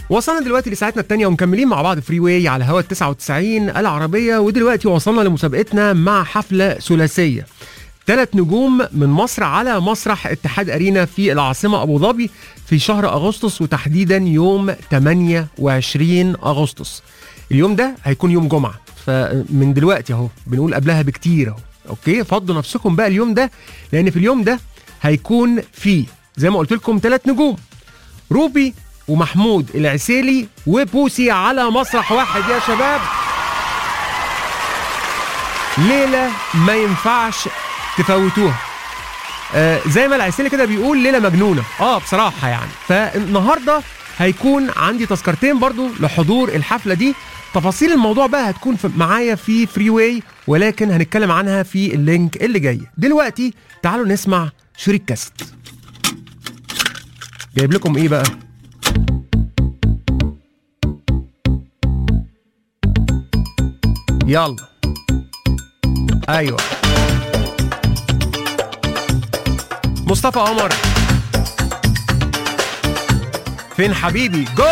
وصلنا دلوقتي لساعتنا الثانية ومكملين مع بعض فري واي على هوا ال 99 العربية ودلوقتي وصلنا لمسابقتنا مع حفلة ثلاثية ثلاث نجوم من مصر على مسرح اتحاد أرينا في العاصمة أبو ظبي في شهر أغسطس وتحديدا يوم 28 أغسطس اليوم ده هيكون يوم جمعة فمن دلوقتي أهو بنقول قبلها بكتير أهو أوكي فضوا نفسكم بقى اليوم ده لأن في اليوم ده هيكون فيه زي ما قلت لكم ثلاث نجوم روبي ومحمود العسيلي وبوسي على مسرح واحد يا شباب ليلة ما ينفعش تفوتوها آه زي ما العسيلي كده بيقول ليلة مجنونة اه بصراحة يعني فالنهاردة هيكون عندي تذكرتين برضو لحضور الحفلة دي تفاصيل الموضوع بقى هتكون في معايا في فري واي ولكن هنتكلم عنها في اللينك اللي جاي دلوقتي تعالوا نسمع شريك كاست جايب لكم ايه بقى يلا ايوه مصطفى قمر فين حبيبي جو